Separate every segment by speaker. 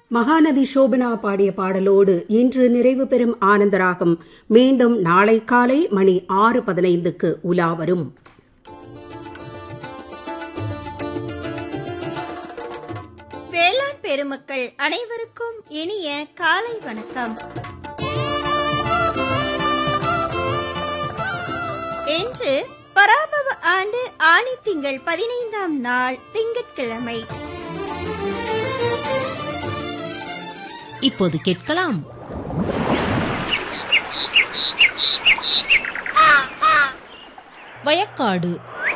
Speaker 1: மகாநதி சோபனா பாடிய பாடலோடு இன்று நிறைவு பெறும் ஆனந்தராகம் மீண்டும் நாளை காலை மணி ஆறு பதினைந்துக்கு உலா வரும்
Speaker 2: வேளாண் பெருமக்கள் அனைவருக்கும் இனிய காலை வணக்கம் இன்று பராபவ ஆண்டு ஆணி திங்கள் பதினைந்தாம் நாள் திங்கட்கிழமை
Speaker 3: இப்போது கேட்கலாம் வயக்காடு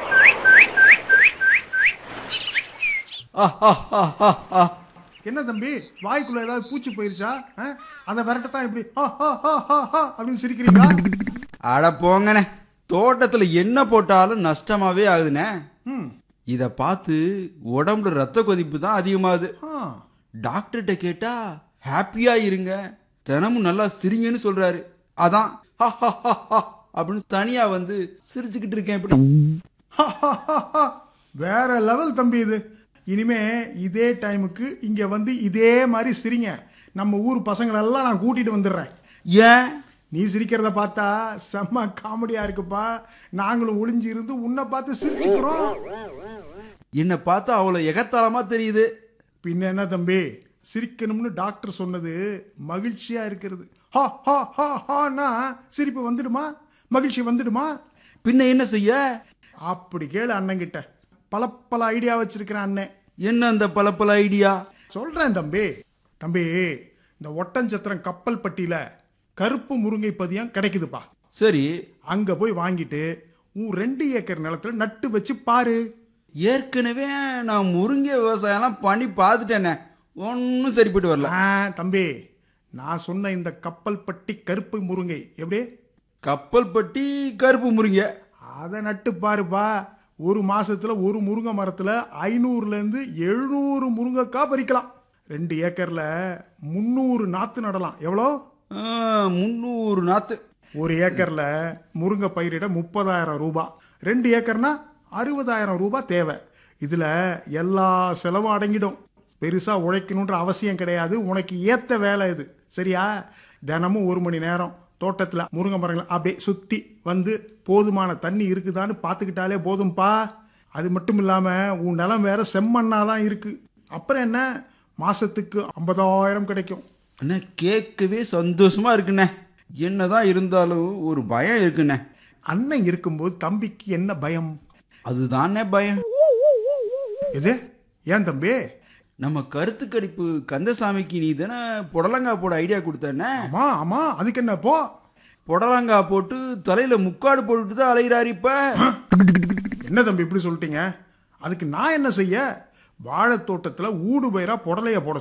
Speaker 4: ஆஹாஹாஹாஹா. என்ன தம்பி வாய்க்குள்ள ஏதாவது பூச்சி போயிருச்சா ஆ? அந்த விரட்டத்தான் இப்படி ஆஹாஹாஹாஹா அப்படின்னு சிரிக்கிறீங்களா
Speaker 5: அட போங்கண்ணே தோட்டத்துல என்ன போட்டாலும் நஷ்டமாவே ஆகுதுண்ணே
Speaker 4: ம்
Speaker 5: இத பார்த்து உடம்புல ரத்த கொதிப்பு தான் அதிகமாகுது
Speaker 4: ஆ
Speaker 5: டாக்டர்கிட்ட கேட்டா ஹாப்பியா இருங்க தினமும் நல்லா சிரிங்கன்னு சொல்றாரு அதான் ஹஹஹஹா அப்படின்னு தனியா வந்து சிரிச்சுக்கிட்டு இருக்கேன் இப்படி
Speaker 4: ஹஹஹஹா. வேற லெவல் தம்பி இது இனிமே இதே டைமுக்கு இங்க வந்து இதே மாதிரி சிரிங்க நம்ம ஊர் பசங்களெல்லாம் நான் கூட்டிட்டு வந்துடுறேன்
Speaker 5: ஏன்
Speaker 4: நீ சிரிக்கிறத பார்த்தா செம்ம காமெடியா இருக்குப்பா நாங்களும் ஒளிஞ்சு இருந்து உன்னை பார்த்து சிரிச்சுக்கிறோம்
Speaker 5: என்னை பார்த்தா அவ்வளவு எகத்தாளமா தெரியுது
Speaker 4: பின்ன என்ன தம்பி சிரிக்கணும்னு டாக்டர் சொன்னது மகிழ்ச்சியா இருக்கிறது ஹா ஹா ஹா ஹானா சிரிப்பு வந்துடுமா மகிழ்ச்சி வந்துடுமா
Speaker 5: பின்ன என்ன செய்ய
Speaker 4: அப்படி கேளு அண்ணன் கிட்ட பல பல ஐடியா வச்சிருக்கிறேன் அண்ணன்
Speaker 5: என்ன அந்த பல பல ஐடியா
Speaker 4: சொல்றேன் தம்பி தம்பி இந்த ஒட்டஞ்சத்திரம் கப்பல் பட்டியில கருப்பு முருங்கை பதியம் கிடைக்குதுப்பா
Speaker 5: சரி
Speaker 4: அங்க போய் வாங்கிட்டு உன் ரெண்டு ஏக்கர் நிலத்துல நட்டு வச்சு பாரு
Speaker 5: ஏற்கனவே நான் முருங்கை விவசாயம்லாம் பண்ணி பார்த்துட்டேனே ஒன்றும் சரிப்பட்டு வரல
Speaker 4: ஆ, தம்பி நான் சொன்ன இந்த கப்பல் பட்டி கருப்பு முருங்கை எப்படி
Speaker 5: கப்பல் பட்டி கருப்பு முருங்கை
Speaker 4: அதை நட்டு பாருப்பா ஒரு மாசத்துல ஒரு முருங்கை மரத்துல ஐநூறுல இருந்து எழுநூறு முருங்கைக்காய் பறிக்கலாம் ரெண்டு ஏக்கர்ல முந்நூறு நாத்து நடலாம் எவ்வளோ
Speaker 5: ஆ, முந்நூறு நாத்து
Speaker 4: ஒரு ஏக்கர்ல முருங்கை பயிரிட முப்பதாயிரம் ரூபாய் ரெண்டு ஏக்கர்னா அறுபதாயிரம் ரூபாய் தேவை இதுல எல்லா செலவும் அடங்கிடும் பெருசா உழைக்கணுன்ற அவசியம் கிடையாது உனக்கு ஏத்த வேலை இது சரியா தினமும் ஒரு மணி நேரம் தோட்டத்துல முருங்கை மரங்களை அப்படியே சுத்தி வந்து போதுமான தண்ணி இருக்குதான்னு பார்த்துக்கிட்டாலே போதும்பா அது மட்டும் இல்லாம உன் நிலம் வேற செம்மண்ணா தான் இருக்கு அப்புறம் என்ன மாசத்துக்கு ஐம்பதாயிரம் கிடைக்கும்
Speaker 5: அண்ணே கேட்கவே சந்தோஷமா இருக்குண்ணே என்னதான் இருந்தாலும் ஒரு பயம் இருக்குண்ணே
Speaker 4: அண்ணன் இருக்கும்போது தம்பிக்கு என்ன பயம்
Speaker 5: அதுதானே பயம்
Speaker 4: எது ஏன் தம்பி
Speaker 5: நம்ம கருத்து கடிப்பு கந்தசாமிக்கு நீ தானே புடலங்காய் போட ஐடியா கொடுத்தேனே
Speaker 4: ஆமா ஆமா அதுக்கு என்ன போ
Speaker 5: புடலங்காய் போட்டு தலையில முக்காடு போட்டுட்டு தான் அலைகிறாரு இப்ப
Speaker 4: என்ன தம்பி இப்படி சொல்லிட்டீங்க அதுக்கு நான் என்ன செய்ய வாழைத் தோட்டத்துல ஊடு பயிரா புடலைய போட